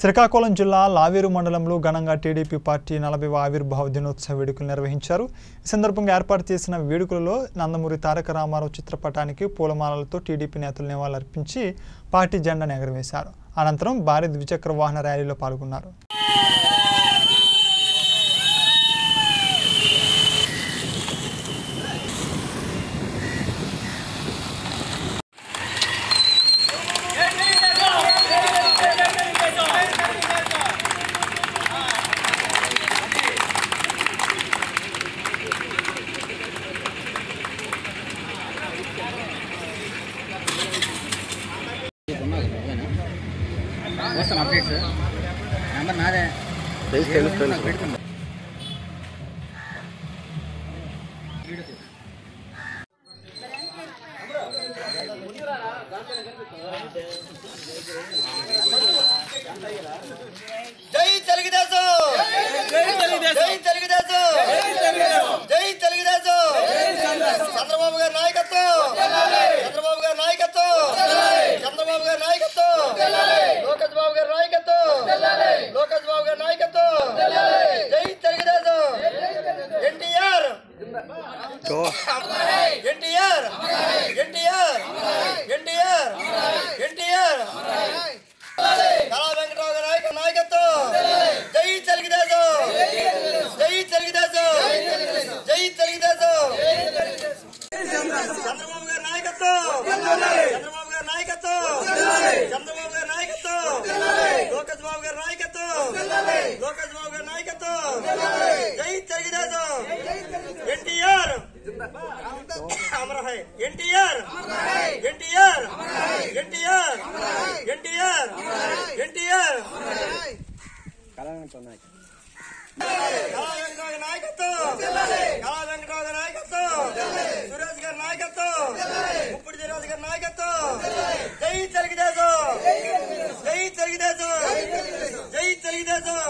శ్రీకాకుళం జిల్లా లావేరు మండలంలో ఘనంగా టీడీపీ పార్టీ నలభైవ ఆవిర్భావ దినోత్సవ వేడుకలు నిర్వహించారు ఈ సందర్భంగా ఏర్పాటు చేసిన వేడుకలలో నందమూరి తారక రామారావు చిత్రపటానికి పూలమాలలతో టీడీపీ నేతలు నివాళులర్పించి పార్టీ జెండాను ఎగరవేశారు అనంతరం భారీ ద్విచక్ర వాహన ర్యాలీలో పాల్గొన్నారు వస్తాను అప్డేట్స్ నెంబర్ నాదే తెలుసు, తెలుసు, తెలుసు. నాకు పెడుతుంది జై తెలుగుదేశం జై తెలుగుదేశం జై తెలుగుదేశం జై తెలుగుదేశం చంద్రబాబు గారి నాయకత్వం చంద్రబాబు గారి నాయకత్వం చంద్రబాబు గారి నాయకత్వం లోకేష్ బాబు గారి నాయకత్వం లోకేష్ బాబు గారి నాయకత్వం జై తెలుగుదేశం ఎన్టీఆర్ ఎన్టీఆర్ ఎన్టీఆర్ ఎన్టీఆర్ ఎన్టీఆర్ కళా వెంకటరావు గారి నాయక నాయకత్వం జై తెలుగుదేశం జై తెలుగుదేశం జై తెలుగుదేశం చంద్రబాబు గారి నాయకత్వం చంద్రబాబు గారి నాయకత్వం చంద్రబాబు గారి నాయకత్వం లోకేష్ బాబు గారి నాయకత్వం లోకేష్ బాబు గారి నాయకత్వం జై తెలుగుదేశం ఎన్టీఆర్ అమర హై ఎన్టీఆర్ ఎన్టీఆర్ ఎన్టీఆర్ ఎన్టీఆర్ ఎన్టీఆర్ కళా వెంకటరావు గారి నాయకత్వం కళా వెంకటరావు గారి నాయకత్వం సురేష్ గారి నాయకత్వం ముప్పుడు సురేష్ గారి నాయకత్వం జై తెలుగుదేశం జై తెలుగుదేశం జై తెలుగుదేశం